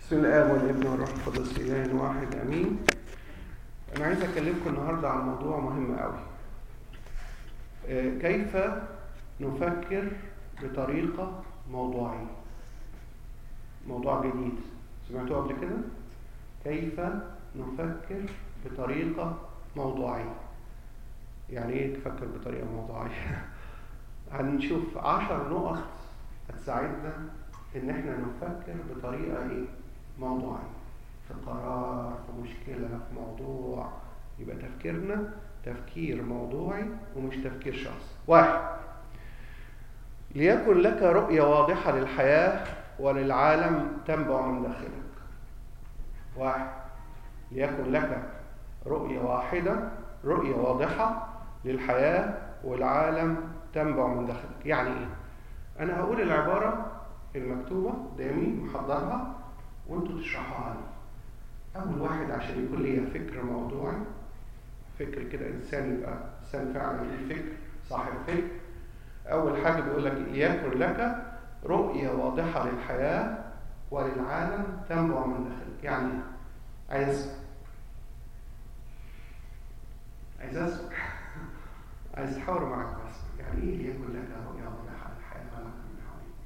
بسم الله والابن والروح القدس إله واحد أمين أنا عايز أكلمكم النهاردة عن موضوع مهم قوي آه، كيف نفكر بطريقة موضوعية موضوع جديد سمعتوه قبل كده كيف نفكر بطريقة موضوعية يعني ايه تفكر بطريقة موضوعية هنشوف عشر نقط هتساعدنا ان احنا نفكر بطريقة ايه موضوعية في قرار في مشكلة في موضوع يبقى تفكيرنا تفكير موضوعي ومش تفكير شخصي واحد ليكن لك رؤية واضحة للحياة وللعالم تنبع من داخلك واحد ليكن لك رؤية واحدة رؤية واضحة للحياة والعالم تنبع من داخلك يعني ايه انا هقول العبارة المكتوبة قدامي محضرها وانتوا تشرحوها لي اول واحد عشان يكون ليا فكر موضوعي فكر كده انسان يبقى انسان فعلا ليه فكر صاحب فكر اول حاجه بيقول لك ليكن لك رؤيه واضحه للحياه وللعالم تنبع من داخلك يعني عايز عايز اسمع عايز احاور معاك بس يعني ايه ليكن لك رؤيه واضحه للحياه والعالم من حواليك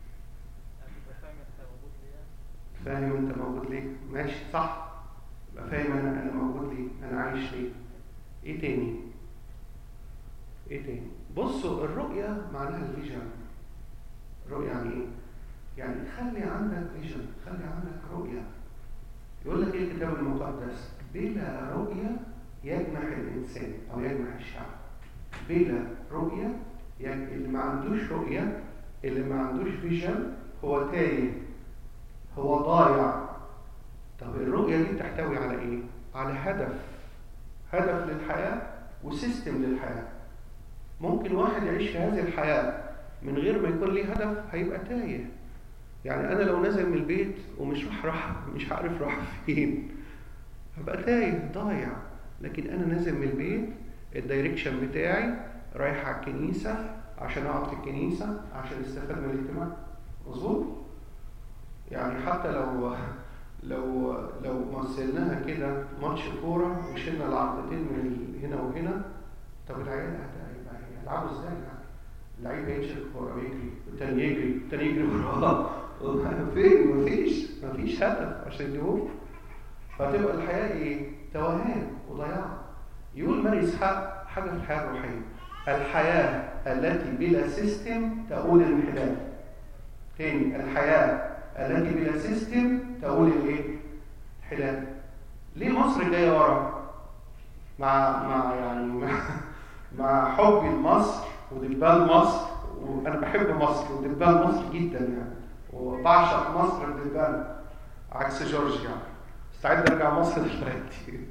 فاهم انت موجود ليه ماشي صح يبقى فاهم انا انا موجود ليه انا عايش ليه ايه تاني ايه تاني بصوا الرؤية معناها الفيجن الرؤية يعني ايه يعني خلي عندك فيجن خلي عندك رؤية يقول لك ايه الكتاب المقدس بلا رؤية يجمع الانسان او يجمع الشعب بلا رؤية يعني اللي ما عندوش رؤية اللي ما عندوش فيجن هو تايه هو ضايع طب الرؤية دي تحتوي على ايه؟ على هدف هدف للحياة وسيستم للحياة ممكن واحد يعيش في هذه الحياة من غير ما يكون ليه هدف هيبقى تايه يعني انا لو نازل من البيت ومش راح راح مش عارف راح فين هبقى تايه ضايع لكن انا نازل من البيت الدايركشن بتاعي رايح على الكنيسة عشان اقعد في الكنيسة عشان استفاد من الاجتماع مظبوط؟ يعني حتى لو لو لو مثلناها كده ماتش كوره وشلنا العرضتين من هنا وهنا طب العيال هيلعبوا ازاي يعني؟ اللعيب هيمشي الكوره ويجري والتاني يجري والتاني يجري وراه فين؟ مفيش مفيش هدف عشان يجيبوه فتبقى الحياه ايه؟ توهان وضياع يقول ماري اسحاق حاجه في الحياه الروحيه الحياه التي بلا سيستم تقول الانحلال تاني الحياه التي بلا سيستم تقول الايه؟ الحلال. ليه مصر جايه ورا؟ مع مع يعني مع, مع حبي لمصر ودبال مصر وانا بحب مصر ودبال مصر جدا يعني وبعشق مصر ودبال عكس جورجيا استعد ارجع مصر دلوقتي.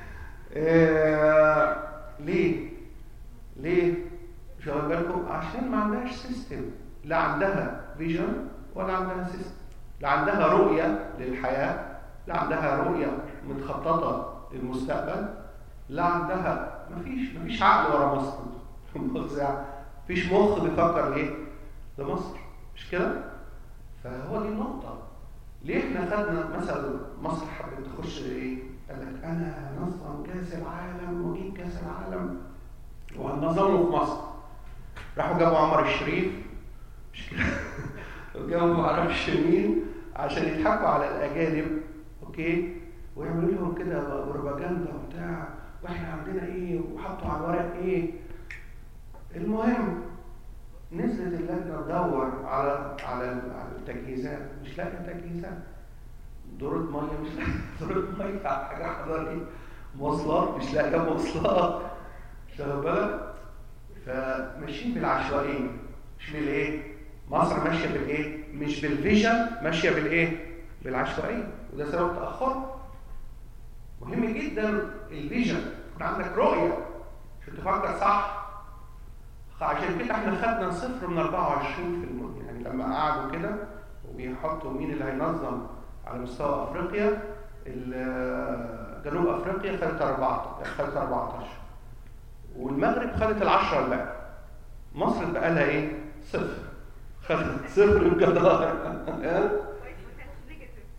إيه ليه؟ ليه؟ مش واخد بالكم؟ عشان ما عندهاش سيستم لا عندها فيجن ولا عندها سيستم لا عندها رؤية للحياة لا عندها رؤية متخططة للمستقبل لا عندها مفيش مفيش عقل ورا مصر مفيش مخ بيفكر ليه لمصر مش كده فهو دي النقطة ليه احنا خدنا مثلا مصر حبت تخش ايه قال لك انا نظم كاس العالم واجيب كاس العالم وهنظمه في مصر راحوا جابوا عمر الشريف مش كده وجابوا معرفش مين عشان يضحكوا على الاجانب اوكي ويعملوا لهم كده بروباجندا وبتاع واحنا عندنا ايه وحطوا على الورق ايه المهم نزلت اللجنه تدور على على على التجهيزات مش لاقيه تجهيزات دورة ميه مش لاقيه دورة ميه حاجه حضرتك مواصلات مش لاقيه مواصلات واخد بالك فماشيين بالعشوائيه مش بالايه مصر ماشيه بالايه مش بالفيجن ماشيه بالايه بالعشوائيه وده سبب تاخر مهم جدا الفيجن يكون عندك رؤيه عشان تفكر صح عشان كده احنا خدنا صفر من 24 في المهم يعني لما قعدوا كده وبيحطوا مين اللي هينظم على مستوى افريقيا جنوب افريقيا خدت 14 خدت 14 والمغرب خدت العشرة الباقي مصر بقى لها ايه؟ صفر خدت صفر الجدار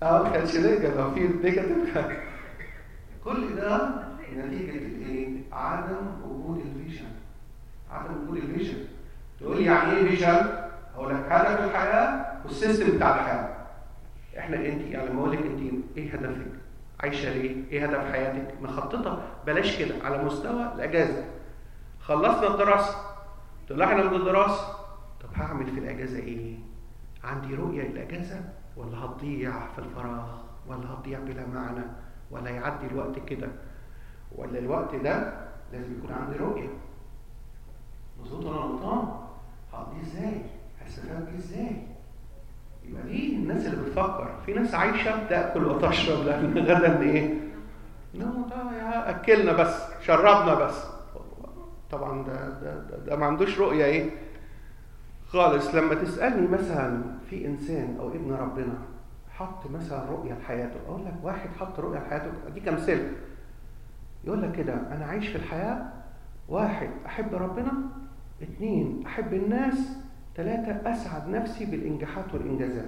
اه ما كانش نيجاتيف لو في نيجاتيف كان كل ده نتيجة الايه؟ عدم وجود الفيجن عدم وجود الفيجن تقول لي يعني ايه فيجن؟ اقول لك هدف الحياة والسيستم بتاع الحياة احنا انت يعني لما اقول لك انت ايه هدفك؟ عايشة ليه؟ ايه هدف حياتك؟ مخططة بلاش كده على مستوى الاجازة خلصنا الدراسة طلعنا من الدراسة طب هعمل في الاجازة ايه؟ عندي رؤية للاجازة ولا هتضيع في الفراغ ولا هتضيع بلا معنى ولا يعدي الوقت كده ولا الوقت ده لازم يكون عندي رؤية مظبوط ولا غلطان؟ هقضيه ازاي؟ هستفاد بيه ازاي؟ يبقى دي الناس اللي بتفكر في ناس عايشة تاكل وتشرب لان غدا ايه؟ نو ده يا اكلنا بس شربنا بس طبعا ده ده, ده, ده ما عندوش رؤية ايه؟ خالص لما تسألني مثلا في إنسان أو ابن ربنا حط مثلا رؤية لحياته أقول لك واحد حط رؤية لحياته أديك أمثلة يقول لك كده أنا عايش في الحياة واحد أحب ربنا اثنين أحب الناس ثلاثة أسعد نفسي بالإنجاحات والإنجازات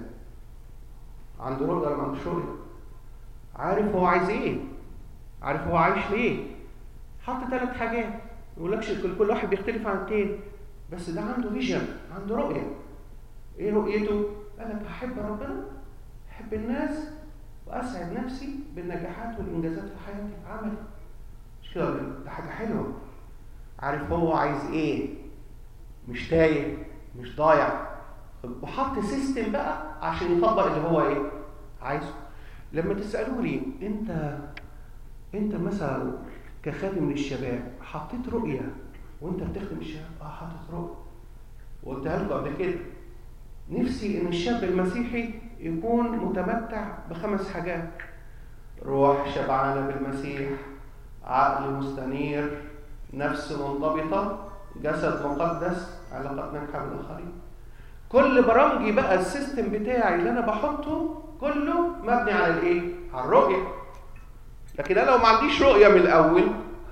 عنده رؤية ولا ما عندوش رؤية عارف هو عايز إيه عارف هو عايش ليه حط ثلاث حاجات ما يقولكش كل كل واحد بيختلف عن التاني بس ده عنده فيجن عنده رؤية ايه رؤيته؟ قال لك احب ربنا احب الناس واسعد نفسي بالنجاحات والانجازات في حياتي في عملي مش كده ولا إيه؟ ده حاجة حلوة عارف هو عايز ايه مش تايه مش ضايع وحط سيستم بقى عشان يطبق اللي هو ايه عايزه لما تسألوا لي انت انت مثلا كخادم للشباب حطيت رؤية وانت بتخدم الشباب اه حاطط رؤية وقلتها لكم قبل كده نفسي ان الشاب المسيحي يكون متمتع بخمس حاجات روح شبعانة بالمسيح عقل مستنير نفس منضبطة جسد مقدس علاقات ناجحة بالآخرين كل برامجي بقى السيستم بتاعي اللي انا بحطه كله مبني على الايه؟ على الرؤية لكن انا لو ما عنديش رؤية من الاول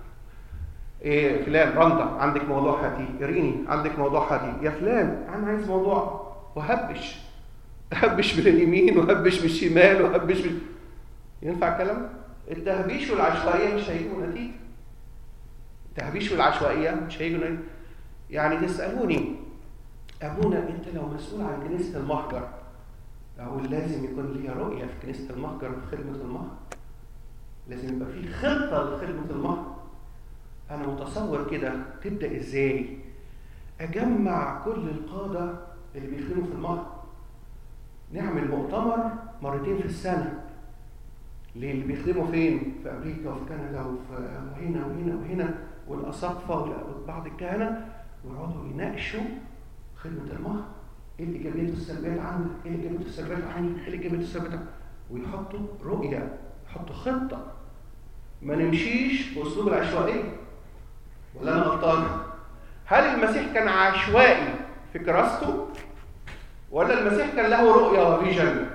إيه فلان رندا عندك موضوع هاتي اريني عندك موضوع هاتي يا فلان انا عايز موضوع وهبش هبش من اليمين وهبش من الشمال وهبش من ينفع الكلام التهبيش والعشوائيه مش هيجوا نتيجه التهبيش والعشوائيه مش هيجوا نتيجه يعني تسالوني ابونا انت لو مسؤول عن كنيسه المهجر اقول لازم يكون لي رؤيه في كنيسه المهجر وفي خدمه المهجر لازم يبقى في خطه لخدمه المهجر أنا متصور كده تبدأ إزاي؟ أجمع كل القادة اللي بيخدموا في المهر نعمل مؤتمر مرتين في السنة اللي بيخدموا فين؟ في أمريكا وفي كندا وفي وهنا وهنا وهنا والأساقفة وبعض الكهنة ويقعدوا يناقشوا خدمة المهر إيه الإيجابيات والسلبيات عندك؟ إيه الإيجابيات والسلبيات عندك؟ إيه الإيجابيات والسلبيات عندك؟ ويحطوا رؤية يحطوا خطة ما نمشيش بأسلوب العشوائية ولا انا غلطان هل المسيح كان عشوائي في كراسته ولا المسيح كان له رؤيه وفيجن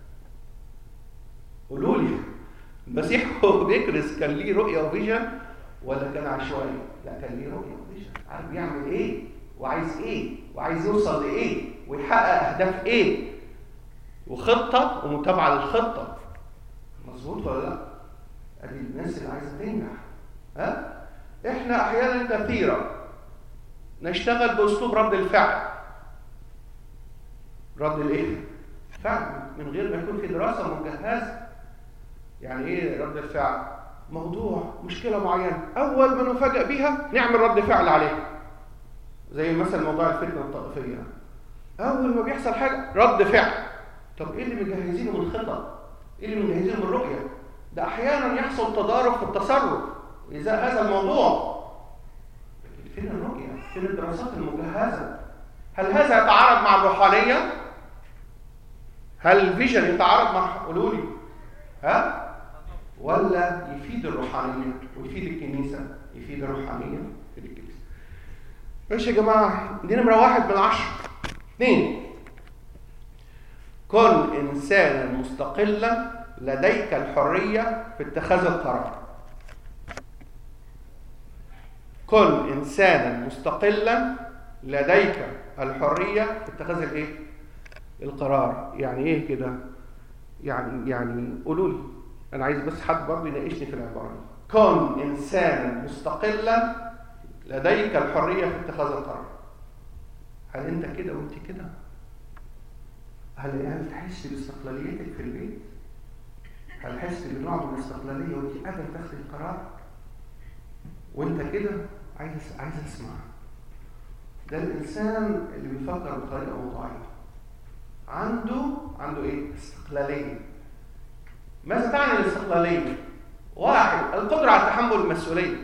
قولوا لي المسيح هو بيكرس كان ليه رؤيه وفيجن ولا كان عشوائي لا كان ليه رؤيه وفيجن عارف بيعمل ايه وعايز ايه وعايز يوصل لايه ويحقق اهداف ايه وخطه ومتابعه للخطه مظبوط ولا لا ادي الناس اللي عايزه تنجح ها احنا احيانا كثيرا نشتغل باسلوب رد الفعل رد الايه فعل من غير ما يكون في دراسه مجهزه يعني ايه رد الفعل موضوع مشكله معينه اول ما نفاجئ بيها نعمل رد فعل عليها زي مثلا موضوع الفتنه الطائفيه اول ما بيحصل حاجه رد فعل طب ايه اللي مجهزينه من خطط ايه اللي مجهزينه من رؤيه ده احيانا يحصل تضارب في التصرف إذا هذا الموضوع فين الرؤية؟ فين الدراسات المجهزة؟ هل هذا يتعارض مع الروحانية؟ هل الفيجن يتعارض مع قولوا لي ها؟ ولا يفيد الروحانية ويفيد الكنيسة؟ يفيد الروحانية يفيد الكنيسة. ماشي يا جماعة دي نمرة واحد من عشرة. اثنين كن إنسانا مستقلا لديك الحرية في اتخاذ القرار. كن انسانا مستقلا لديك الحريه في اتخاذ الايه القرار يعني ايه كده يعني يعني قولوا لي انا عايز بس حد برضه يناقشني في العباره دي كن انسانا مستقلا لديك الحريه في اتخاذ القرار هل انت كده وانت كده هل هل تحس باستقلاليتك في البيت هل تحس بنوع من الاستقلاليه وانت قادر تاخدي القرار وانت كده عايز عايز اسمع ده الانسان اللي بيفكر بطريقه موضوعيه عنده عنده ايه استقلاليه ماذا تعني الاستقلاليه واحد القدره على تحمل المسؤوليه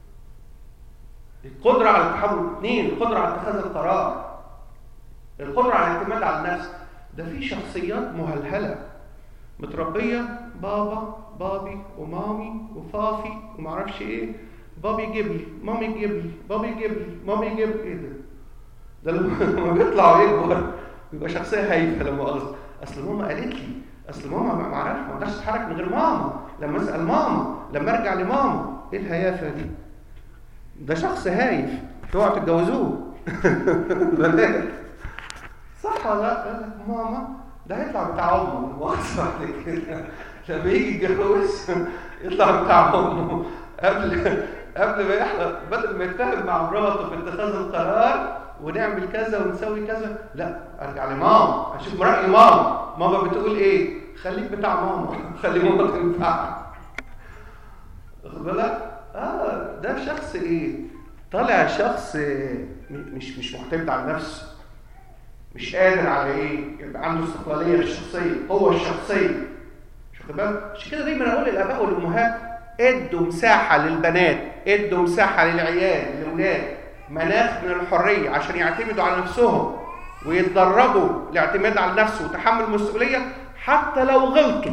القدره على التحمل اثنين القدره على اتخاذ القرار القدره على الاعتماد على النفس ده في شخصيات مهلهله متربيه بابا بابي ومامي وفافي ومعرفش ايه بابي يجيب لي مامي يجيب لي بابي يجيب لي مامي يجيب لي ايه ده ده لما بيطلع ويكبر بيبقى شخصيه هايفه لما مؤاخذه اصل ماما قالت لي اصل ماما ما اعرفش ما اقدرش اتحرك من غير ماما لما اسال ماما لما ارجع لماما ايه الهيافه دي ده شخص هايف اوعوا تتجوزوه بنات صح ولا لا قال لك ماما ده هيطلع بتاع امه مؤاخذه بعد كده لما يجي يتجوز يطلع بتاع امه قبل قبل ما يحلق بدل ما يتفاهم مع مراته في اتخاذ القرار ونعمل كذا ونسوي كذا لا ارجع لماما اشوف راي ماما ماما بتقول ايه خليك بتاع ماما خلي ماما تنفع واخد بالك اه ده شخص ايه طالع شخص مش مش معتمد على نفسه مش قادر على ايه يبقى عنده استقلاليه في الشخصيه هو الشخصيه مش واخد بالك عشان كده دايما اقول للاباء والامهات ادوا مساحه للبنات ادوا مساحه للعيال للاولاد مناخ من الحريه عشان يعتمدوا على نفسهم ويتدربوا الاعتماد على النفس وتحمل المسؤوليه حتى لو غلطوا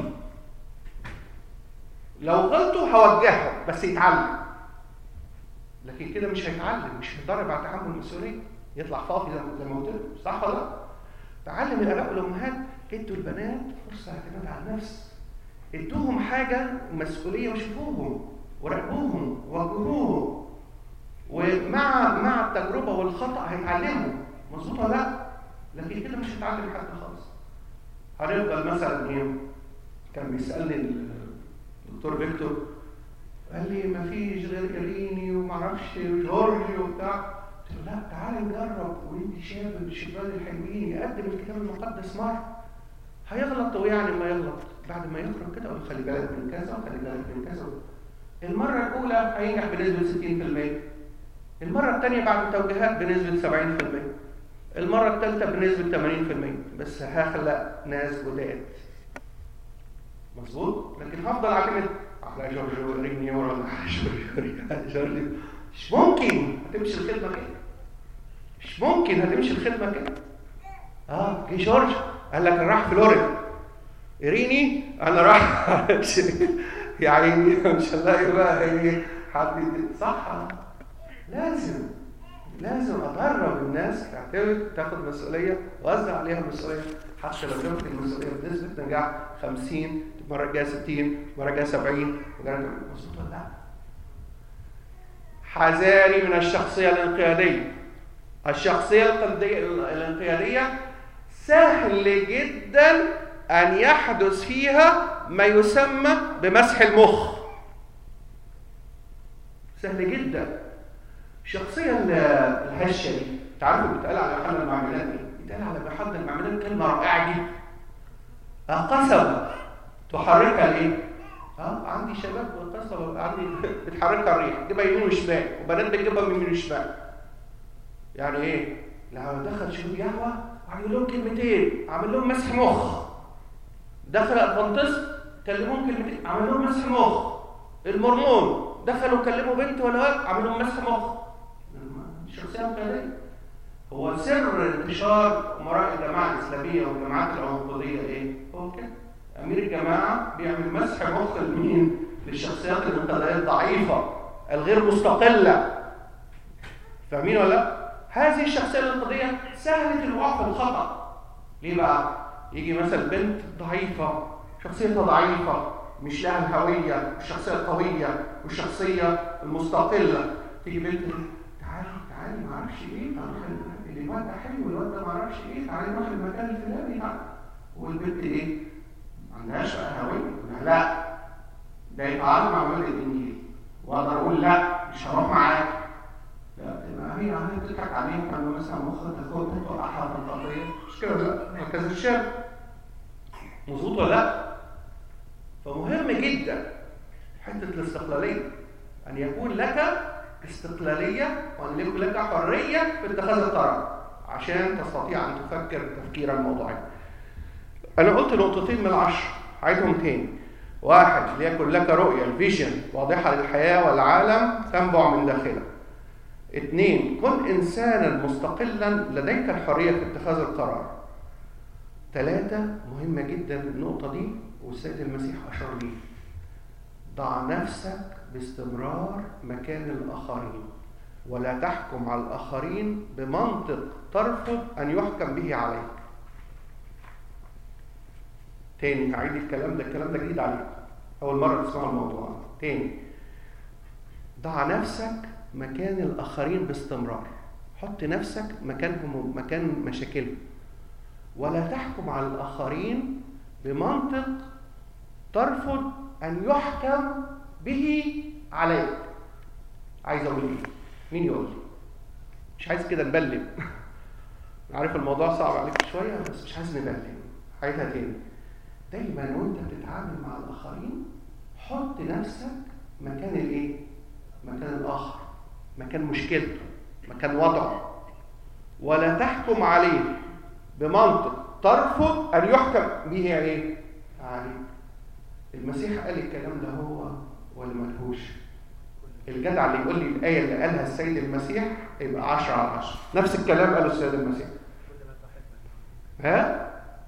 لو غلطوا هوجههم بس يتعلم لكن كده مش هيتعلم مش هيتدرب على تحمل المسؤوليه يطلع فاضي زي ما قلت لكم صح ولا لا؟ تعلم الاباء والامهات ادوا البنات فرصه اعتماد على النفس ادوهم حاجه مسؤوليه وشوفوهم وراقبوهم ووجهوهم ومع مع التجربه والخطا هيتعلموا مظبوط ولا لا؟ لكن كده مش هيتعلم حد خالص هنفضل مثلا ايه كان بيسالني الدكتور فيكتور قال لي ما فيش غير اريني وما اعرفش جورجي وبتاع قلت له لا تعالى نجرب وانت شاب الشباب الحلوين يقدم الكتاب المقدس مره هيغلط ويعني ما يغلط بعد ما يخرج كده اقول خلي بالك من كذا وخلي بالك من كذا المره الاولى هينجح بنسبه 60% المره الثانيه بعد توجيهات بنسبه 70% المره الثالثه بنسبه 80% بس هخلق ناس جداد مظبوط لكن هفضل اعتمد على جورج رينيور ولا على جورج على جورج مش ممكن هتمشي الخدمه كده مش ممكن هتمشي الخدمه كده اه جه جورج قال لك انا راح فلوريدا اريني انا راح يعني مش هنلاقي بقى ايه حد صح لازم لازم ادرب الناس تعتمد تاخد مسؤوليه واوزع عليها المسؤوليه حتى لو كانت المسؤوليه بنسبه نجاح 50 المره الجايه 60 المره الجايه 70 مظبوط ولا لا؟ حذاري من الشخصيه الانقياديه الشخصيه الانقياديه سهل جدا ان يحدث فيها ما يسمى بمسح المخ سهل جدا الشخصيه الهشه دي تعرفوا بيتقال على محل المعاملات ايه؟ بيتقال على محل المعاملات كلمه رائعه جدا قصبه تحركها الايه؟ اه عندي شباب قصبه عندي بتحركها الريح تجيبها يمين وشمال وبنات بتجيبها من يمين وشمال يعني ايه؟ لو دخل شرب قهوه عمل لهم كلمتين عمل لهم مسح مخ دخل ادفانتست كلموهم كلمتين عمل لهم مسح مخ المرمون دخلوا كلموا بنت ولا ولد عمل لهم مسح مخ الشخصيه القياديه هو سر انتشار امراء الجماعه الاسلاميه والجماعات العنقوديه ايه؟ هو كده امير الجماعه بيعمل مسح مخ لمين؟ للشخصيات الانقياديه الضعيفه الغير مستقله فاهمين ولا لا؟ هذه الشخصيه الانقياديه سهله الوقوع في الخطا ليه بقى؟ يجي مثلا بنت ضعيفه شخصيتها ضعيفه مش لها الهويه الشخصيه القويه والشخصيه المستقله تيجي بنت تعالي تعالي ما اعرفش ايه الواد ده حلو الواد ده ما اعرفش ايه تعالي نروح المكان الفلاني والبنت ايه ما عندهاش بقى هويه لا ده يتعامل مع مبادئ الانجيل واقدر اقول لا مش هروح معاك لا ما هي هي بتضحك عليك لما مثلا مخك تاخد توقعها في القضيه مش كده لا هكذا الشاب مظبوط ولا لا؟ فمهم جدا حته الاستقلاليه ان يكون لك استقلاليه وان يكون لك حريه في اتخاذ القرار عشان تستطيع ان تفكر تفكيرا موضوعيا. انا قلت نقطتين من العشر عايزهم تاني. واحد ليكن لك رؤيه الفيجن واضحه للحياه والعالم تنبع من داخلك. اثنين كن انسانا مستقلا لديك الحريه في اتخاذ القرار. ثلاثة مهمة جدا النقطة دي والسيد المسيح أشار ليها. ضع نفسك باستمرار مكان الآخرين ولا تحكم على الآخرين بمنطق ترفض أن يحكم به عليك. تاني هعيد الكلام ده الكلام ده جديد عليك. أول مرة تسمعوا الموضوع. تاني ضع نفسك مكان الآخرين باستمرار. حط نفسك مكانهم مكان مشاكلهم. ولا تحكم على الآخرين بمنطق ترفض أن يحكم به عليك. عايز أقول إيه؟ مين يقول لي؟ مش عايز كده نبلم. عارف الموضوع صعب عليك شوية بس مش عايز نبلم. عايزها تاني. دايما وأنت بتتعامل مع الآخرين حط نفسك مكان الإيه؟ مكان الآخر. مكان مشكلته. مكان وضعه. ولا تحكم عليه بمنطق ترفض ان يحكم به ايه؟ عليه. المسيح قال الكلام ده هو ولا ملهوش؟ الجدع اللي يقول لي الايه اللي قالها السيد المسيح يبقى 10 على 10 نفس الكلام قاله السيد المسيح ها؟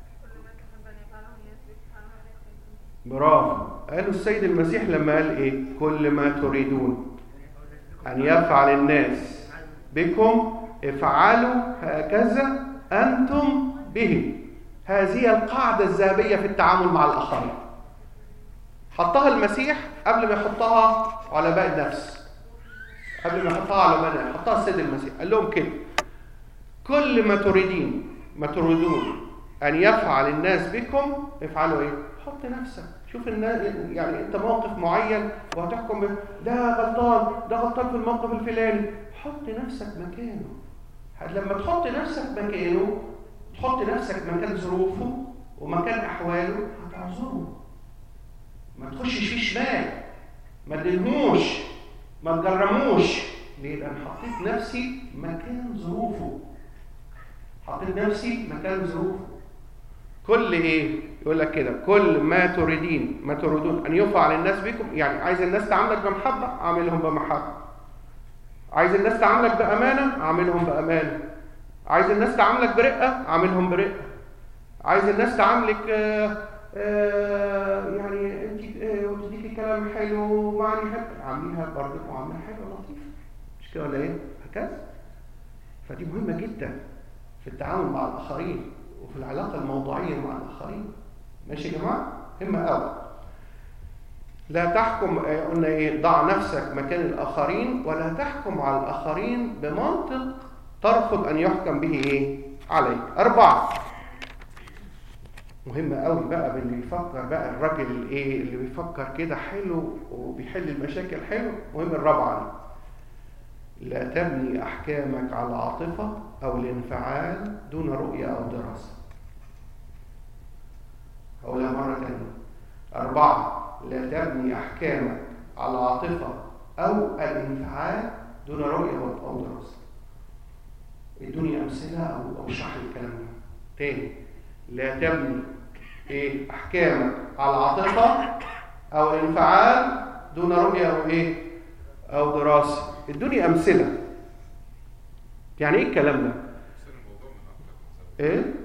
برافو قالوا السيد المسيح لما قال ايه؟ كل ما تريدون ان يفعل الناس بكم افعلوا هكذا أنتم به هذه القاعدة الذهبية في التعامل مع الآخرين حطها المسيح قبل ما يحطها علماء النفس قبل ما يحطها علماء حطها السيد المسيح قال لهم كده كل ما تريدين ما تريدون أن يفعل الناس بكم افعلوا إيه؟ حط نفسك شوف الناس يعني أنت موقف معين وهتحكم به ده غلطان ده غلطان في الموقف الفلاني حط نفسك مكانه لما تحط نفسك مكانه تحط نفسك مكان ظروفه ومكان احواله هتعذره ما تخشش فيه شمال ما تدهموش ما تجرموش ليه؟ لان حطيت نفسي مكان ظروفه حطيت نفسي مكان ظروفه كل ايه؟ يقول لك كده كل ما تريدين ما تريدون ان يفعل الناس بكم يعني عايز الناس تعاملك بمحبه اعملهم بمحبه عايز الناس تعاملك بأمانة أعملهم بأمانة عايز الناس تعاملك برقة أعملهم برقة عايز الناس تعاملك آآ آآ يعني انت وتديكي كلام حلو ومعني حلو عامليها برضه معاملة حلوة لطيفة مش كده ولا ايه؟ هكذا فدي مهمة جدا في التعامل مع الآخرين وفي العلاقة الموضوعية مع الآخرين ماشي يا جماعة؟ مهمة قوي لا تحكم قلنا ايه ضع نفسك مكان الاخرين ولا تحكم على الاخرين بمنطق ترفض ان يحكم به ايه عليك اربعه مهم قوي بقى باللي بيفكر بقى الراجل الايه اللي بيفكر كده حلو وبيحل المشاكل حلو مهم الرابعه دي لا تبني احكامك على العاطفه او الانفعال دون رؤيه او دراسه اقولها مره ثانيه اربعه لا تبني أحكامك على العاطفة أو الانفعال دون رؤية أو دراسة. ادوني أمثلة أو أو اشرح لي الكلام ده. تاني لا تبني إيه أحكامك على العاطفة أو الانفعال دون رؤية أو إيه؟ أو دراسة. ادوني أمثلة. يعني إيه الكلام ده؟ إيه؟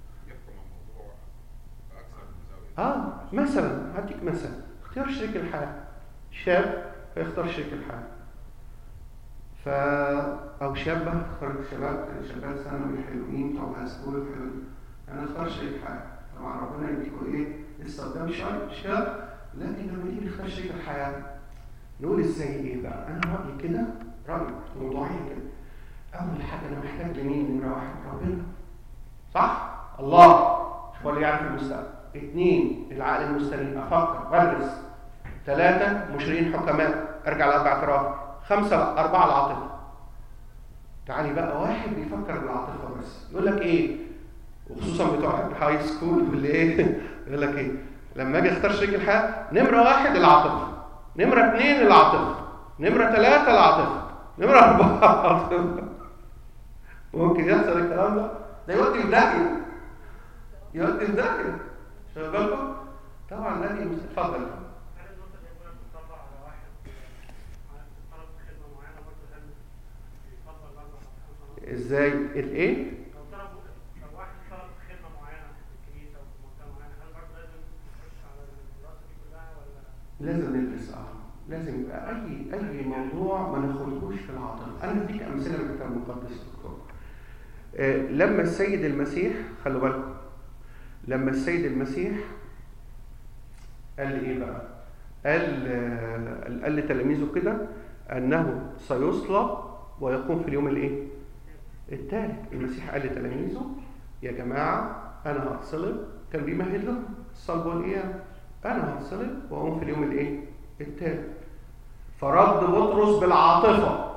اه مثلا هديك مثلا اختيار شريك الحياه شاب فيختار شريك الحياه ف او شابه اختار شباب شباب ثانوي حلوين بتوع هاي سكول حلوين انا اختار شريك حياه طبعا ربنا يديكوا ايه لسه قدام شويه شاب لكن لما نيجي نختار شريك الحياه نقول ازاي ايه بقى انا رايي كده رايي موضوعيا كده اول حاجه انا محتاج لمين نمره واحد ربنا صح الله هو اللي يعرف المستقبل اثنين العقل المستنير افكر وادرس ثلاثة مشرين حكماء ارجع لأربع اعتراف خمسة أربعة العاطفة تعالي بقى واحد بيفكر بالعاطفة بس يقول لك ايه وخصوصا بتوع الهاي سكول واللي ايه يقول لك ايه لما اجي اختار شريك الحياة نمرة واحد العاطفة نمرة اثنين العاطفة نمرة ثلاثة العاطفة نمرة أربعة العاطفة ممكن يحصل الكلام ده ده يودي في داهية يودي في داهية شايف بالكم؟ طبعا ده اتفضل هل النقطة دي يكون بتطبق على واحد طلب خدمة معينة برضه هل بيفضل الأربع أو خمسة ازاي الايه؟ لو طلب لو واحد طلب خدمة معينة في الكنيسة أو في منطقة معينة هل برضه لازم يخش على الدراسة دي كلها ولا لازم ندرس اه لازم يبقى اي اي موضوع ما ناخدهوش في العاطفه انا اديك امثله من الكتاب المقدس دكتور آه لما السيد المسيح خلوا بالكم لما السيد المسيح قال لي ايه بقى قال آه قال لتلاميذه كده انه سيصلب ويقوم في اليوم الايه الثالث المسيح قال لتلاميذه يا جماعه انا هتصلب كان بيمهد لهم الصلب والقيامه انا هتصلب واقوم في اليوم الايه الثالث فرد بطرس بالعاطفه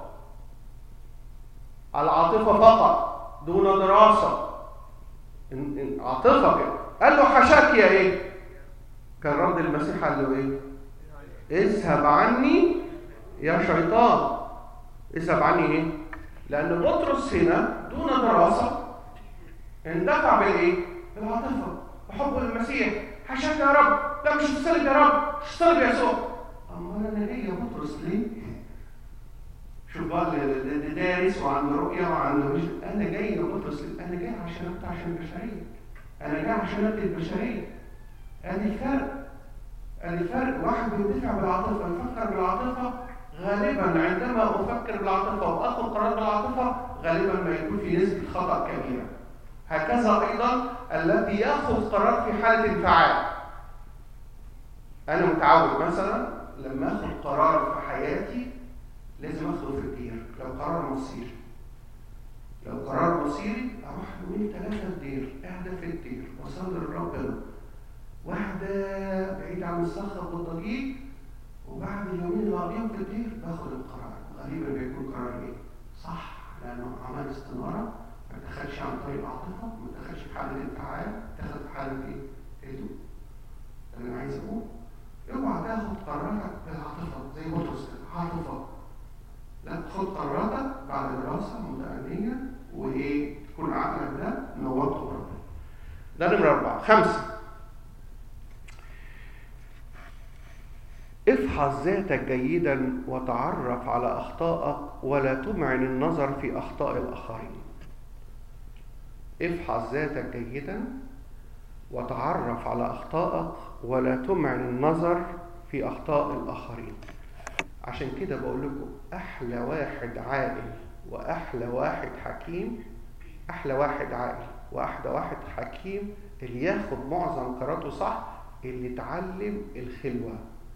العاطفه فقط دون دراسه إن إن عاطفه كده قال له حشاك يا ايه كان رد المسيح قال له ايه اذهب عني يا شيطان اذهب عني ايه لان بطرس هنا دون دراسه اندفع بالايه بالعاطفه وحبه للمسيح حشاك يا رب لا مش تصلب يا رب مش تصلب يا يسوع امال انا ليه يا بطرس ليه شوف بقى اللي دارس وعنده رؤيه وعنده مش انا جاي يا بطرس ليه؟ انا جاي عشان ابقى عشان البشريه انا جاي عشان ابني البشريه ادي الفرق ادي الفرق واحد بيندفع بالعاطفه يفكر بالعاطفه غالبا عندما افكر بالعاطفه واخذ قرار بالعاطفه غالبا ما يكون في نسبه خطا كبيره هكذا ايضا الذي ياخذ قرار في حاله انفعال انا متعود مثلا لما اخذ قرار في حياتي لازم اخذه في الدير لو قرار مصيري لو قرار مصيري اروح يومين ثلاثه الدير اهدى في الدير واصلي لربنا واحده بعيد عن الصخب والضجيج وبعد اليومين اللي اقضيهم في الدير باخد القرار غالبا بيكون قرار ايه؟ صح لانه عمل استناره ما تدخلش عن طريق العاطفه ما تدخلش في حاله انفعال تاخد في حاله ايه؟ هدوء ده اللي انا عايز اقوله اوعى تاخد قرارك بالعاطفه زي بطرس كده عاطفه لا خد قراراتك بعد دراسه متأنية وايه تكون عقلك ده نورته بربنا ده نمرة أربعة خمسة افحص ذاتك جيدا وتعرف على أخطائك ولا تمعن النظر في أخطاء الآخرين افحص ذاتك جيدا وتعرف على أخطائك ولا تمعن النظر في أخطاء الآخرين عشان كده بقول لكم أحلى واحد عاقل وأحلى واحد حكيم أحلى واحد عاقل وأحلى واحد حكيم اللي ياخد معظم قراراته صح اللي اتعلم الخلوة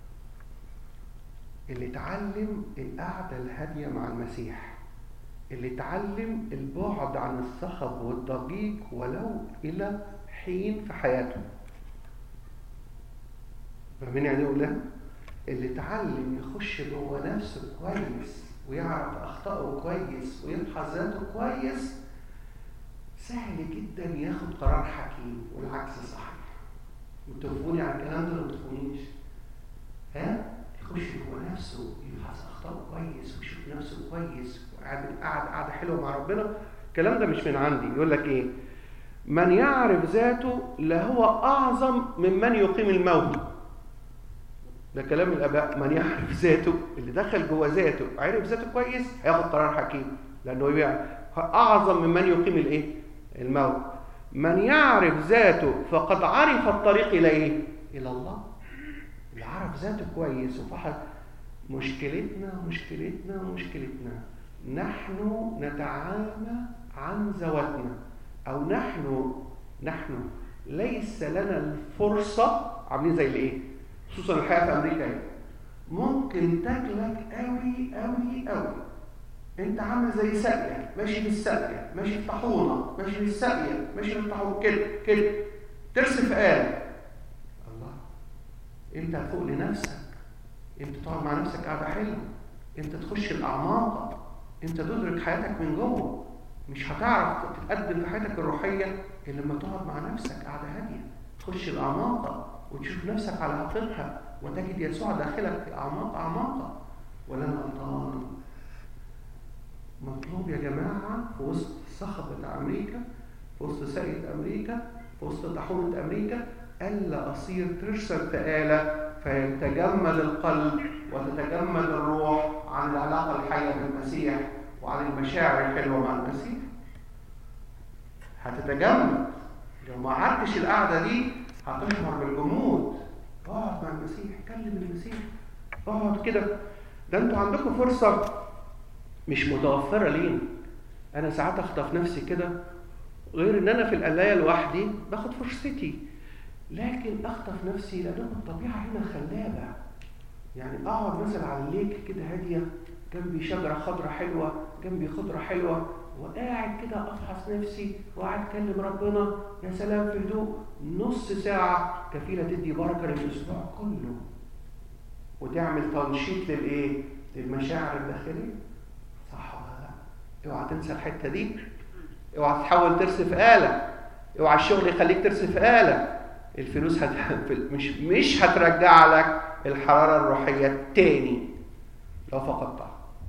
اللي اتعلم القعدة الهادية مع المسيح اللي اتعلم البعد عن الصخب والضجيج ولو إلى حين في حياته فاهمين يعني اقول لها اللي اتعلم يخش جوه نفسه كويس ويعرف اخطائه كويس ويفحص ذاته كويس سهل جدا ياخد قرار حكيم والعكس صحيح متفقوني على الكلام ده ولا متفقونيش ها يخش جوه نفسه يفحص اخطائه كويس ويشوف نفسه كويس وقاعد قاعد قاعده حلوه مع ربنا الكلام ده مش من عندي يقول لك ايه من يعرف ذاته لهو اعظم ممن يقيم الموت ده كلام الاباء من يعرف ذاته اللي دخل جوه ذاته عرف ذاته كويس هياخد قرار حكيم لانه يبقى اعظم ممن يقيم الايه الموت من يعرف ذاته فقد عرف الطريق الى ايه الى الله اللي عرف ذاته كويس وفحص مشكلتنا مشكلتنا مشكلتنا نحن نتعامى عن ذواتنا او نحن نحن ليس لنا الفرصه عاملين زي الايه خصوصا الحياه في امريكا هنا ممكن تاكلك قوي قوي قوي انت عامل زي ساقيه ماشي في الساقيه ماشي في طاحونه ماشي في الساقيه ماشي في الطاحونه كده كده ترسم في آلة انت هتفوق لنفسك انت تقعد مع نفسك قاعده حلوه انت تخش الاعماق انت تدرك حياتك من جوه مش هتعرف تتقدم في حياتك الروحيه الا لما تقعد مع نفسك قاعده هاديه تخش الاعماق وتشوف نفسك على حقيقتها وتجد يسوع داخلك في اعماق اعماق ولا انا غلطان مطلوب يا جماعه في وسط الصخب بتاع امريكا في وسط ساقية امريكا في وسط طاحونه امريكا الا اصير ترسل تآلة فيتجمد القلب وتتجمد الروح عن العلاقه الحيه بالمسيح وعن المشاعر الحلوه مع المسيح هتتجمد لو ما قعدتش القعده دي هتشعر بالجمود اقعد مع المسيح كلم المسيح اقعد كده ده انتوا عندكم فرصه مش متوفره لينا انا ساعات اخطف نفسي كده غير ان انا في القلايه لوحدي باخد فرصتي لكن اخطف نفسي لان الطبيعه هنا خلابه يعني اقعد مثلا على الليك كده هاديه جنبي شجره خضره حلوه جنبي خضره حلوه وقاعد كده افحص نفسي وقاعد اكلم ربنا يا سلام في هدوء نص ساعه كفيله تدي بركه للاسبوع كله وتعمل تنشيط للايه؟ للمشاعر الداخليه صح ولا لا؟ اوعى تنسى الحته دي اوعى تحاول ترسف آلة اوعى الشغل يخليك ترسف آلة الفلوس هت... مش مش هترجع لك الحرارة الروحية تاني لو فقدتها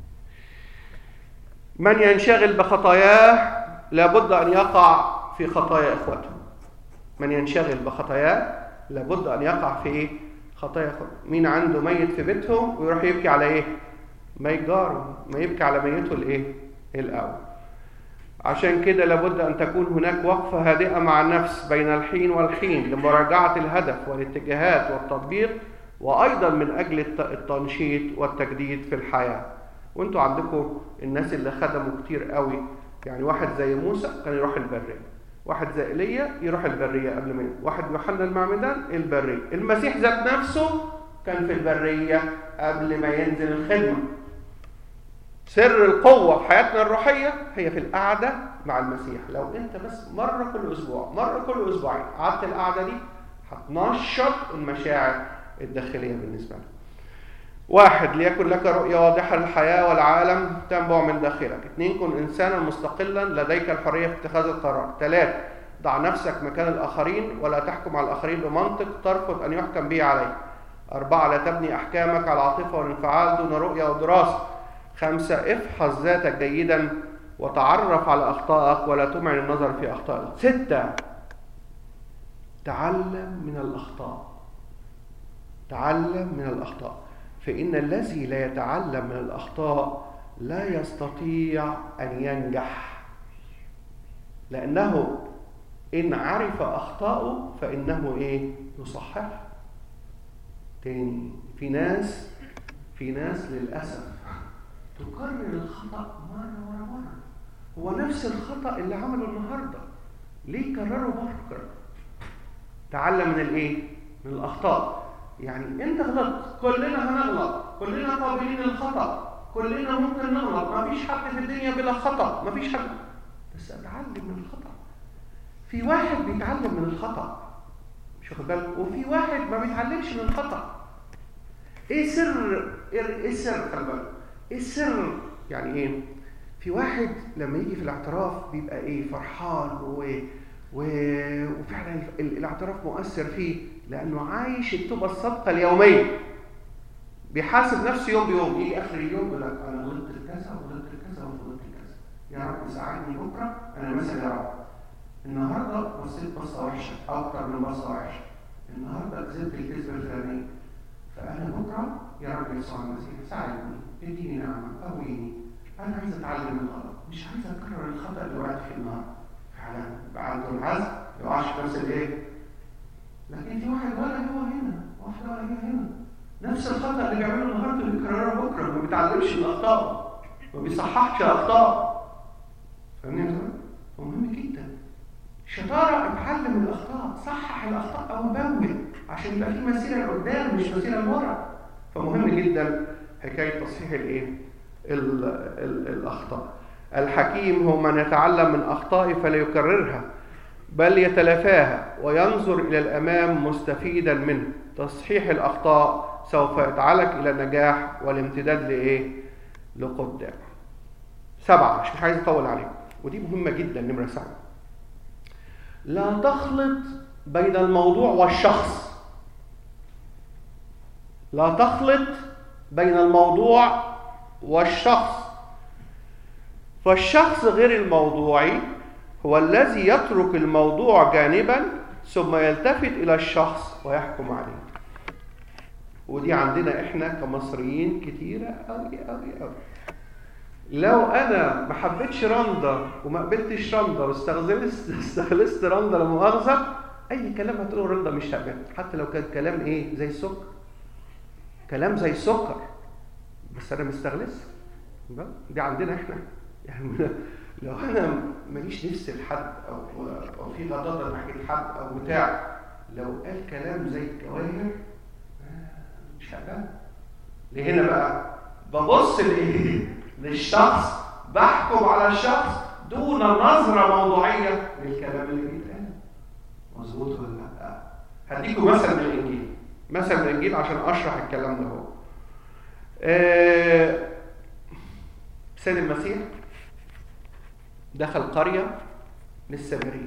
من ينشغل بخطاياه لابد أن يقع في خطايا إخوته من ينشغل بخطاياه لابد أن يقع في إيه؟ خطايا إخوته مين عنده ميت في بيتهم ويروح يبكي على إيه؟ ميت جاره ما يبكي على ميته الإيه؟ الأول عشان كده لابد أن تكون هناك وقفة هادئة مع النفس بين الحين والحين لمراجعة الهدف والاتجاهات والتطبيق وأيضا من أجل التنشيط والتجديد في الحياة وانتوا عندكم الناس اللي خدموا كتير قوي يعني واحد زي موسى كان يروح البرية واحد زي ايليا يروح البرية قبل ما واحد يوحنا المعمدان البرية المسيح ذات نفسه كان في البرية قبل ما ينزل الخدمة سر القوة في حياتنا الروحية هي في القعدة مع المسيح لو انت بس مرة كل اسبوع مرة كل اسبوعين قعدت القعدة دي هتنشط المشاعر الداخلية بالنسبة لك واحد ليكن لك رؤية واضحة للحياة والعالم تنبع من داخلك اثنين كن إنسانا مستقلا لديك الحرية في اتخاذ القرار ثلاث ضع نفسك مكان الآخرين ولا تحكم على الآخرين بمنطق ترفض أن يحكم به عليك أربعة لا تبني أحكامك على العاطفة والانفعال دون رؤية ودراسة خمسة افحص ذاتك جيدا وتعرف على أخطائك ولا تمعن النظر في أخطائك ستة تعلم من الأخطاء تعلم من الأخطاء فإن الذي لا يتعلم من الأخطاء لا يستطيع أن ينجح لأنه إن عرف أخطاءه فإنه إيه؟ يصحح تاني في ناس في ناس للأسف تكرر الخطأ مرة ورا مرة هو نفس الخطأ اللي عمله النهاردة ليه كرره بكرة تعلم من الايه من الأخطاء يعني انت غلطت كلنا هنغلط كلنا قابلين للخطأ كلنا ممكن نغلط ما فيش حد في الدنيا بلا خطأ ما فيش حد بس اتعلم من الخطأ في واحد بيتعلم من الخطأ مش واخد بالك وفي واحد ما بيتعلمش من الخطأ ايه سر ايه السر خلي بالك ايه السر يعني ايه في واحد لما يجي في الاعتراف بيبقى ايه فرحان و... و... وفعلا الاعتراف مؤثر فيه لانه عايش التوبه الصادقه اليوميه بيحاسب نفسه يوم بيوم يجي اخر اليوم يقول لك انا غلطت في كذا وغلطت في كذا وغلطت في كذا يا رب ساعدني بكره انا مثلا يا رب النهارده بصيت بصه وحشه اكتر من بصه وحشه النهارده كذبت الكذبه الفلانيه فانا بكره يا رب يسوع المسيح ساعدني اديني نعمه قويني انا عايز اتعلم من الغلط مش عايز اكرر الخطا اللي وقعت فيه النهارده فعلا يبقى عنده العزم ما يقعش في نفس الايه لكن في واحد ولا هو هنا واحد ولا هي هنا نفس الخطا اللي بيعمله النهارده بيكرره بكره ما بيتعلمش من اخطائه ما بيصححش اخطائه فاهمني يا هو مهم جدا شطاره اتعلم من الاخطاء صحح الاخطاء اول باول عشان يبقى في مسيره لقدام مش مسيره لورا فمهم جدا حكايه تصحيح الايه ال ال الاخطاء الحكيم هو من يتعلم من اخطائه فلا يكررها بل يتلافاها وينظر الى الامام مستفيدا منه تصحيح الأخطاء سوف يجعلك إلى النجاح والامتداد لإيه؟ لقدام سبعة مش عايز أطول عليكم ودي مهمة جدا نمرة سبعة لا تخلط بين الموضوع والشخص لا تخلط بين الموضوع والشخص فالشخص غير الموضوعي هو الذي يترك الموضوع جانبا ثم يلتفت الى الشخص ويحكم عليه ودي عندنا احنا كمصريين كتيره قوي قوي قوي لو انا ما حبيتش رندا وما قبلتش رندا واستغلست استغلست رندا لا مؤاخذه اي كلام هتقوله رندا مش هقبله حتى لو كان كلام ايه زي السكر كلام زي السكر بس انا مستغلس دي عندنا احنا يعني لو انا ماليش نفس لحد او او في غضاضه ناحيه حد او بتاع لو قال كلام زي الجواهر مش هقبله ليه هنا بقى ببص لايه للشخص بحكم على الشخص دون نظره موضوعيه للكلام اللي بيتقال مظبوط ولا لا هديكم مثل من الانجيل مثل من الانجيل عشان اشرح الكلام ده هو آه سيد المسيح دخل قرية للسامريين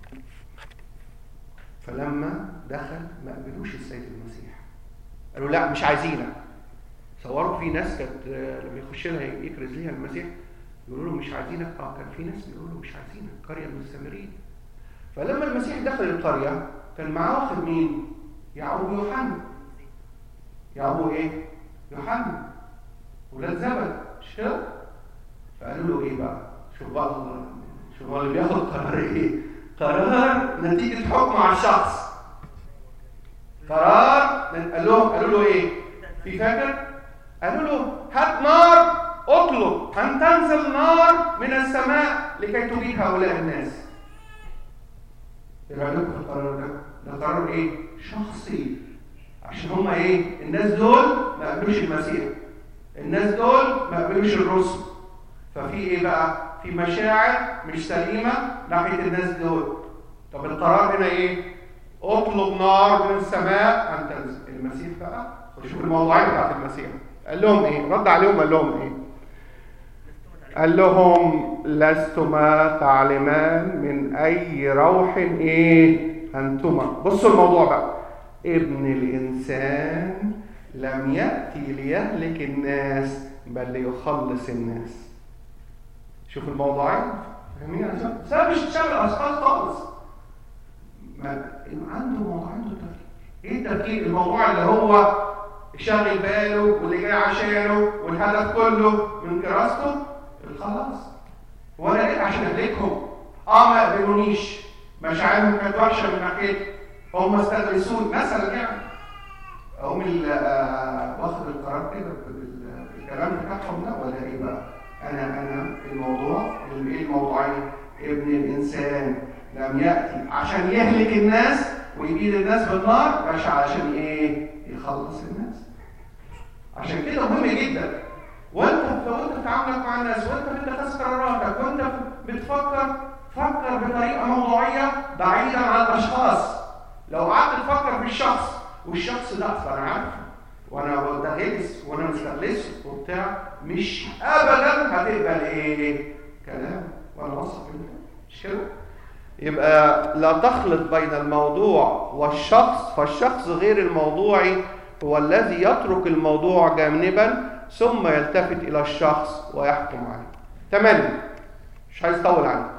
فلما دخل ما قبلوش السيد المسيح قالوا لا مش عايزينك صوروا في ناس كانت لما يخش لها يكرز ليها المسيح يقولوا له مش عايزينك اه كان في ناس بيقولوا له مش عايزينك قرية من السامريين فلما المسيح دخل القرية كان معاه واخد مين؟ يعقوب ويوحنا يعقوب ايه؟ يوحنا ولاد زبد مش كده؟ فقالوا له ايه بقى؟ شوف بقى الله شوف هو اللي بياخد قرار ايه؟ قرار نتيجة حكم على الشخص. قرار قال لهم قالوا له ايه؟ في فاكر؟ قالوا له هات نار اطلب ان تنزل نار من السماء لكي تبيد هؤلاء الناس. ايه رايكم في القرار ده؟ ده قرار ايه؟ شخصي. عشان هما ايه؟ الناس دول ما قبلوش المسيح. الناس دول ما قبلوش الرسل. ففي ايه بقى؟ في مشاعر مش سليمة ناحية الناس دول. طب القرار هنا ايه؟ اطلب نار من السماء ان تنزل. المسيح بقى شوف الموضوعية بتاعت المسيح. قال لهم ايه؟ رد عليهم قال لهم ايه؟ قال لهم لستما تعلمان من اي روح ايه انتما بصوا الموضوع بقى ابن الانسان لم ياتي ليهلك الناس بل ليخلص الناس شوف الموضوعين فاهمين ده مش شغل اشخاص خالص ما عنده موضوع عنده تفكير ايه التفكير الموضوع اللي هو شاغل باله واللي جاي عشانه والهدف كله من دراسته خلاص وانا جيت عشان اهلكهم اه ما قبلونيش مشاعرهم كانت وحشه من ناحيتي هم استغلسوني مثلا يعني اقوم واخد القرار كده بالكلام بتاعهم ده ولا ايه بقى؟ انا انا الموضوع ايه الموضوعين؟ ابن الانسان لم ياتي عشان يهلك الناس ويبيد الناس بالنار مش علشان ايه؟ يخلص الناس. عشان كده مهم جدا وانت وانت في تعاملك مع الناس وانت بتتخذ قراراتك وانت بتفكر فكر بطريقه موضوعيه بعيدا عن الاشخاص لو قعدت تفكر في الشخص والشخص ده اصلا انا عارف وانا ده غلس وانا مستغلسه وبتاع مش ابدا هتقبل ايه كلام وانا واثق مش كده يبقى لا تخلط بين الموضوع والشخص فالشخص غير الموضوعي هو الذي يترك الموضوع جانبا ثم يلتفت إلى الشخص ويحكم عليه. ثمانية مش عايز أطول عليه.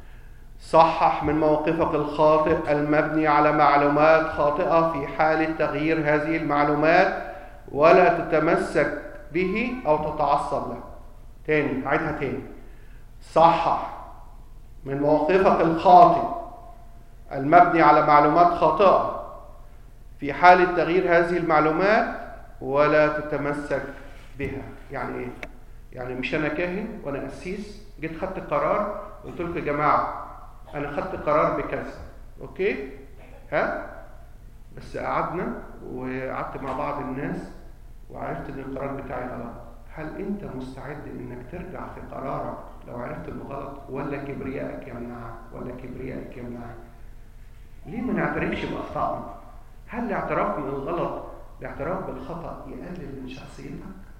صحح من موقفك الخاطئ المبني على معلومات خاطئة في حالة تغيير هذه المعلومات ولا تتمسك به أو تتعصب له. تاني عيدها تاني. صحح من موقفك الخاطئ المبني على معلومات خاطئة في حالة تغيير هذه المعلومات ولا تتمسك بها يعني ايه يعني مش انا كاهن وانا قسيس جيت خدت قرار قلت لكم يا جماعه انا خدت قرار بكذا اوكي ها بس قعدنا وقعدت مع بعض الناس وعرفت ان القرار بتاعي غلط هل انت مستعد انك ترجع في قرارك لو عرفت انه غلط ولا كبريائك يمنعك ولا كبريائك يمنعك ليه ما نعترفش باخطائنا هل الاعتراف من الغلط الاعتراف بالخطأ يقلل من شخصيتك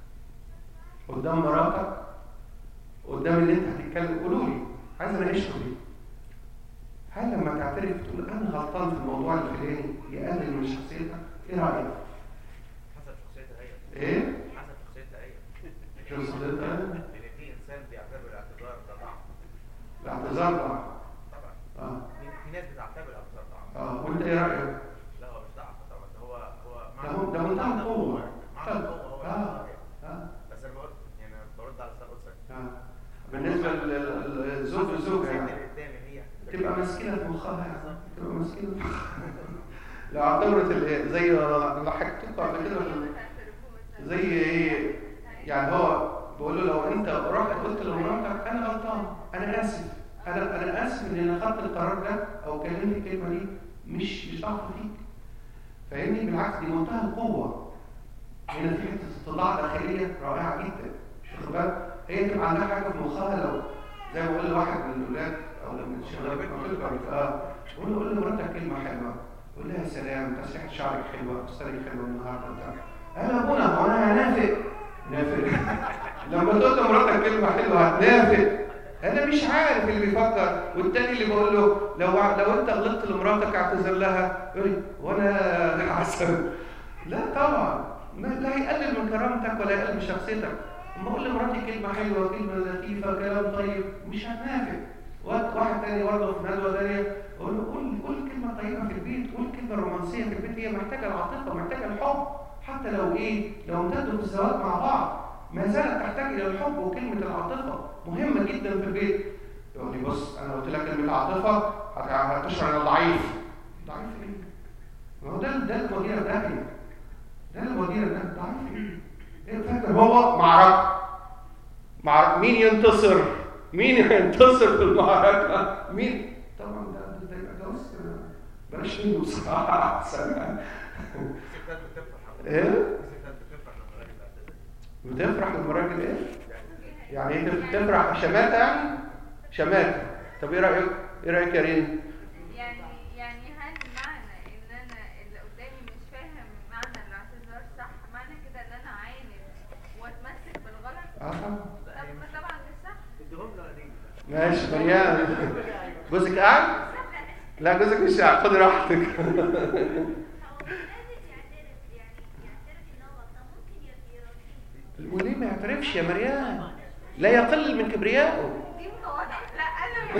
قدام مراتك قدام اللي انت هتتكلم قولوا لي عايز اناقشكم ليه هل لما تعترف تقول انا غلطان في الموضوع الفلاني يقلل من شخصيتك ايه رايك حسب شخصيتها هي ايه حسب شخصيتها هي شخصيتها لان في انسان بيعتبر الاعتذار ده ضعف الاعتذار ضعف طبعا اه في في ناس بتعتبر الاعتذار ضعف اه وانت ايه رايك لا هو مش ضعف طبعا ده هو هو ده هو- ده منتهى معنى القوة. معنى القوه هو آه. الاعتذار يعني. اه بس انا بقول يعني أنا برد على سؤال قدسك اه بالنسبه للزوج والزوجه الست يعني اللي قدامي هي تبقى مسكينه في مخها يعني تبقى مسكينه في مخها لو اعتبرت ال- زي ما حكيت لكم قبل كده في- زي ايه يعني هو بقول له لو انت رحت قلت لمراتك انا غلطان انا اسف انا انا اسف ان انا خدت القرار ده او كلمت الكلمه دي مش مش ضعف فيك فاهمني بالعكس دي منتهى القوه هنا في حته استطلاع داخليه رائعه جدا مش واخد بالك هي تبقى عندها حاجه في مخها لو زي ما بقول لواحد من الاولاد او من الشباب قلت له قبل كده، اه بقول له قول لمراتك كلمه حلوه قول لها يا سلام تسريحه شعرك حلوه فستانك حلوه النهارده بتاع قال يا ابونا هو انا هنافق نافق لما تقول لمراتك كلمه حلوه هتنافق انا مش عارف اللي بيفكر والتاني اللي بقول له لو لو انت غلطت لمراتك اعتذر لها يقول لي وانا حسن لا طبعا ما لا هيقلل من كرامتك ولا يقلل من شخصيتك اما اقول لمراتي كلمه حلوه كلمه لطيفه كلام طيب مش هتنافق وقت واحد تاني برضه في ندوه تانيه اقول له قول قول كلمه طيبه في البيت قول كلمه رومانسيه في البيت هي محتاجه العاطفه محتاجه الحب حتى لو ايه لو امتدوا في الزواج مع بعض ما زالت تحتاج الى الحب وكلمه العاطفه مهمه جدا في البيت يقول لي بص انا قلت لك كلمه عاطفه هت- هتشعر انا ضعيف ضعيف ايه؟ ما هو ده ده المدير الداخلي ده المدير ده ضعيف ايه؟ ايه فاكر هو معركه مع مين ينتصر؟ مين ينتصر في المعركه؟ مين؟ طبعا ده ده يبقى جواز كده. بلاش منه بصراحه احسن الستات بتفرح ايه؟ الستات بتفرح لما الراجل بيعتذر بتفرح لما الراجل ايه؟ يعني يعني انت بتفرح شماتة يعني؟ شماتة طب ايه رأيك؟ ايه رأيك يا ريم؟ يعني يعني هل معنى ان انا اللي قدامي مش فاهم معنى الاعتذار صح معنى كده ان انا عاند واتمسك بالغلط اه طبعا طب ما طبعا مش صح اديهم له قديم ماشي مريان جوزك قاعد؟ لا جوزك مش قاعد خدي راحتك هو مش لازم يعترف يعني يعترف ان هو غلطان ممكن يراضيه وليه ما يعترفش يا مريان؟ لا يقل من كبريائه دي متواضعة لا انا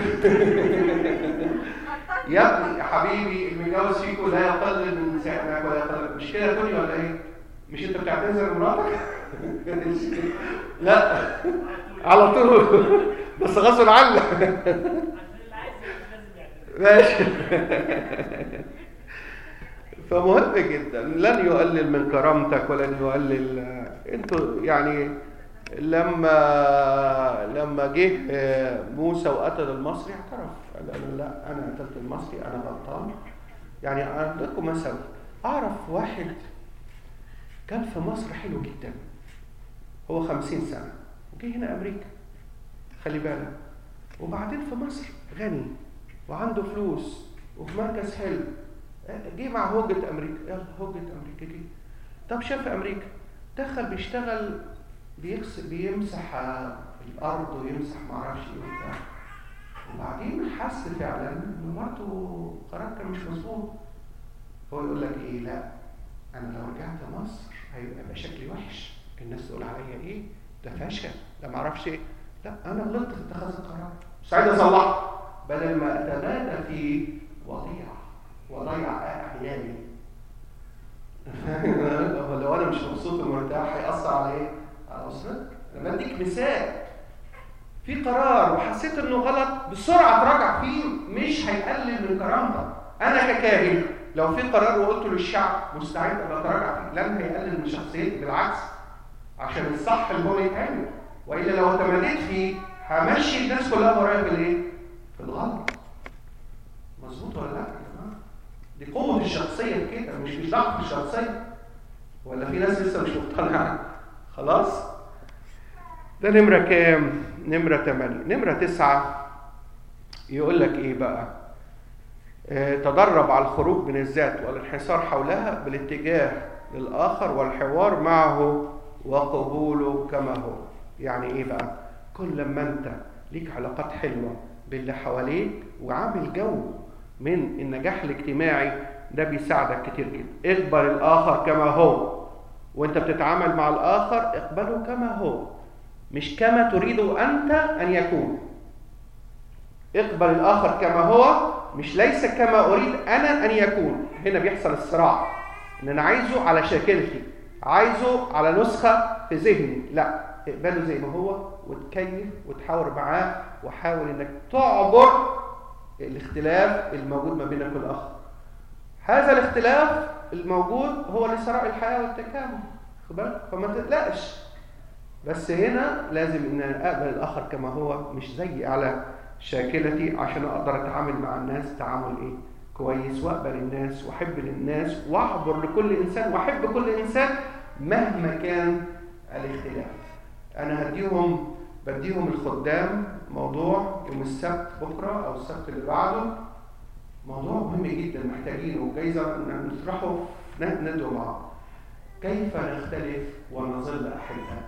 غلطان. يا ابني يا حبيبي المتجوز فيكم لا يقل من سعرك ولا يقل مش كده يا توني ولا ايه؟ مش انت بتعتذر لمراتك؟ لا على طول بس غصب عنك عشان اللي عايز مش لازم يعترف ماشي فمهم جدا لن يقلل من كرامتك ولن يقلل انتوا يعني لما لما جه موسى وقتل المصري اعترف قال لا انا قتلت المصري انا غلطان يعني عندكم مثل اعرف واحد كان في مصر حلو جدا هو خمسين سنة وجه هنا أمريكا خلي بالك وبعدين في مصر غني وعنده فلوس وفي مركز حلو جه مع هوجة أمريكا يلا هوجة أمريكا جه طب شاف أمريكا دخل بيشتغل بيغسل بيمسح آه، الأرض ويمسح معرفش إيه وبتاع وبعدين حس فعلا إن مراته قرار كان مش مظبوط هو يقول لك إيه لا أنا لو رجعت مصر هيبقى يبقى شكلي وحش الناس تقول عليا إيه ده فشل ده معرفش إيه لا أنا غلطت في اتخاذ القرار مش عايز أصلحه بدل ما أتمادى في وضيعة وضيع أحياني لو أنا مش مبسوط ومرتاح هيأثر على إيه؟ على أسرتك لما أديك مثال في قرار وحسيت إنه غلط بسرعة تراجع فيه مش هيقلل من كرامتك أنا ككاهن لو في قرار وقلته للشعب مستعد أبقى أتراجع فيه لن هيقلل من شخصيتي بالعكس عشان الصح اللي هو يتعمل والا لو تماديت فيه همشي الناس كلها ورايا في الايه؟ في الغلط. مظبوط ولا لا يا جماعه؟ دي قوه الشخصيه كده مش مش ضعف الشخصيه ولا في ناس لسه مش مقتنعه خلاص؟ ده نمره كام؟ نمره 8 نمره 9 يقول لك ايه بقى؟ آه، تدرب على الخروج من الذات والانحسار حولها بالاتجاه للآخر والحوار معه وقبوله كما هو يعني ايه بقى كل ما انت ليك علاقات حلوة باللي حواليك وعامل جو من النجاح الاجتماعي ده بيساعدك كتير جدا اقبل الآخر كما هو وانت بتتعامل مع الآخر اقبله كما هو مش كما تريد أنت أن يكون اقبل الآخر كما هو مش ليس كما أريد أنا أن يكون هنا بيحصل الصراع إن أنا عايزه على شاكلتي عايزه على نسخة في ذهني لا اقبله زي ما هو وتكيف وتحاور معاه وحاول إنك تعبر الاختلاف الموجود ما بينك والآخر هذا الاختلاف الموجود هو لصراع الحياة والتكامل خد بالك فما تقلقش بس هنا لازم ان انا اقبل الاخر كما هو مش زي على شاكلتي عشان اقدر اتعامل مع الناس تعامل ايه كويس واقبل الناس واحب الناس واعبر لكل انسان واحب كل انسان مهما كان الاختلاف انا هديهم بديهم الخدام موضوع يوم السبت بكره او السبت اللي بعده موضوع مهم جدا محتاجينه جايزه نطرحه ندعو مع بعض كيف نختلف ونظل احباء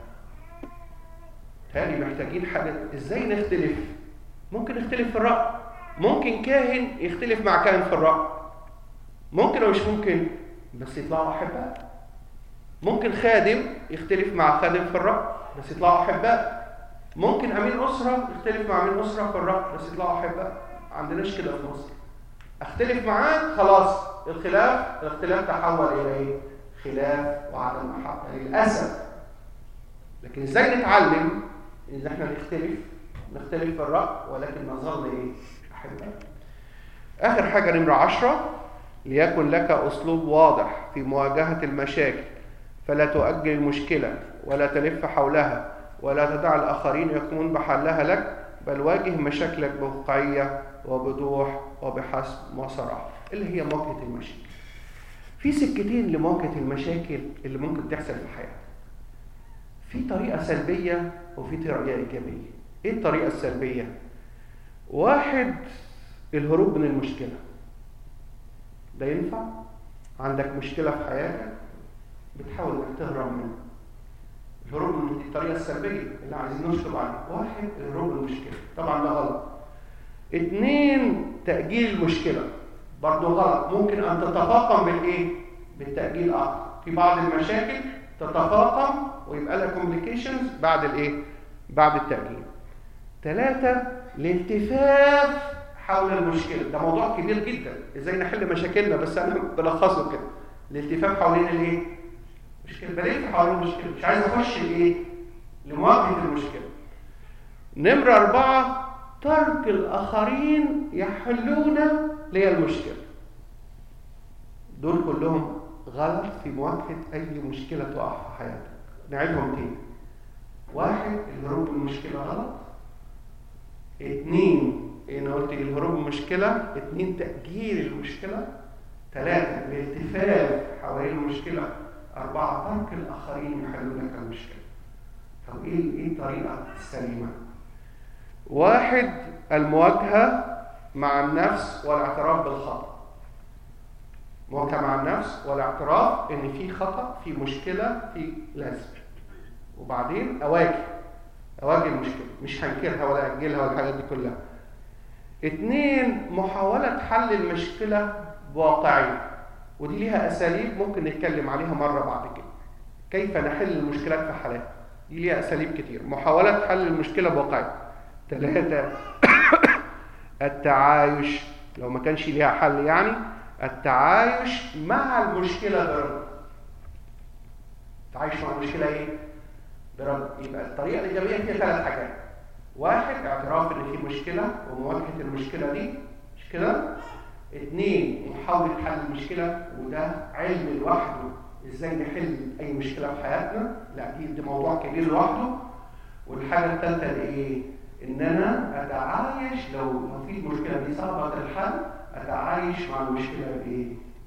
تاني محتاجين حاجة ازاي نختلف ممكن نختلف في الرأي ممكن كاهن يختلف مع كاهن في الرأي ممكن او مش ممكن بس يطلعوا احباء ممكن خادم يختلف مع خادم في الرأي بس يطلعوا احباء ممكن امين اسره يختلف مع امين اسره في الرأي بس يطلعوا احباء ما عندناش كده في مصر اختلف معاه خلاص الخلاف الاختلاف تحول الى ايه خلاف وعدم محبه للاسف لكن ازاي نتعلم ان احنا نختلف نختلف في الرأي ولكن نظل ايه احباء اخر حاجه نمره عشرة ليكن لك اسلوب واضح في مواجهه المشاكل فلا تؤجل المشكله ولا تلف حولها ولا تدع الاخرين يقومون بحلها لك بل واجه مشاكلك بواقعيه وبوضوح وبحسب وصراحه اللي هي مواجهه المشاكل في سكتين لمواجهه المشاكل اللي ممكن تحصل في حياتك في طريقة سلبية وفي طريقة إيجابية. إيه الطريقة السلبية؟ واحد الهروب من المشكلة. ده ينفع؟ عندك مشكلة في حياتك بتحاول إنك تهرب منها. الهروب من الطريقة السلبية اللي عايزين نشطب عليها. واحد الهروب من المشكلة، طبعا ده غلط. اتنين تأجيل المشكلة. برضه غلط، ممكن أن تتفاقم بالإيه؟ بالتأجيل أكتر. في بعض المشاكل تتفاقم ويبقى لها كومبليكيشنز بعد الايه بعد التأجيل ثلاثة الالتفاف حول المشكلة ده موضوع كبير جدا ازاي نحل مشاكلنا بس انا بلخصه كده الالتفاف حوالين الايه مشكلة بلف حوالين المشكلة مش عايز اخش الايه لمواجهة المشكلة نمرة أربعة ترك الآخرين يحلون لي المشكلة دول كلهم غلط في مواجهة أي مشكلة تقع في حياتك نعيدهم تاني واحد الهروب من المشكلة غلط اتنين انا قلت الهروب من المشكلة اتنين تأجيل المشكلة ثلاثة الالتفاف حوالين المشكلة أربعة ترك الآخرين يحلوا لك المشكلة طب ايه ايه الطريقة السليمة؟ واحد المواجهة مع النفس والاعتراف بالخطأ مواجهة مع النفس والاعتراف ان في خطأ في مشكلة في لازم وبعدين اواجه اواجه المشكلة مش هنكرها ولا اجلها ولا الحاجات دي كلها اتنين محاولة حل المشكلة بواقعية ودي ليها اساليب ممكن نتكلم عليها مرة بعد كده كيف نحل المشكلات في حالات دي ليها اساليب كتير محاولة حل المشكلة بواقعية ثلاثة التعايش لو ما كانش ليها حل يعني التعايش مع المشكلة برضا التعايش مع المشكلة ايه؟ برضا يبقى الطريقة الإيجابية فيها ثلاث حاجات واحد اعتراف ان في مشكلة ومواجهة المشكلة دي مش كده؟ اثنين محاولة حل المشكلة وده علم لوحده ازاي نحل اي مشكلة في حياتنا لا دي ده موضوع كبير لوحده والحاجة الثالثة ايه؟ ان انا اتعايش لو لو في المشكلة دي صعبة الحل اتعايش مع المشكله بايه؟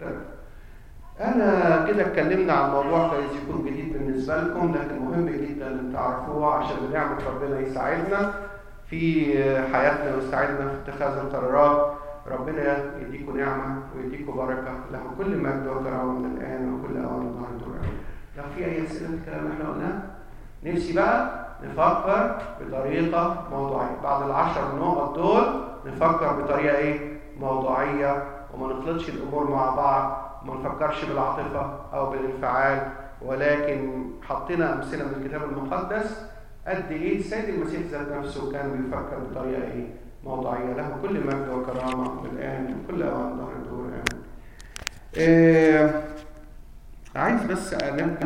انا كده اتكلمنا عن موضوع كويس يكون جديد بالنسبه لكم لكن مهم جدا ان تعرفوه عشان بنعمه ربنا يساعدنا في حياتنا ويساعدنا في اتخاذ القرارات ربنا يديكم نعمة ويديكم بركة له كل مجد وكرامة من الآن وكل أوان ظهر دور لو في أي أسئلة في الكلام اللي احنا قلناه نفسي بقى نفكر بطريقة موضوعية بعد العشر نقط دول نفكر بطريقة إيه؟ موضوعية وما نخلطش الأمور مع بعض وما نفكرش بالعاطفة أو بالانفعال ولكن حطينا أمثلة من الكتاب المقدس قد إيه السيد المسيح ذات نفسه كان بيفكر بطريقة إيه؟ موضوعية له كل مجد وكرامة الآن وكل أوان ظهر الدور آمين. إيه عايز بس أنبه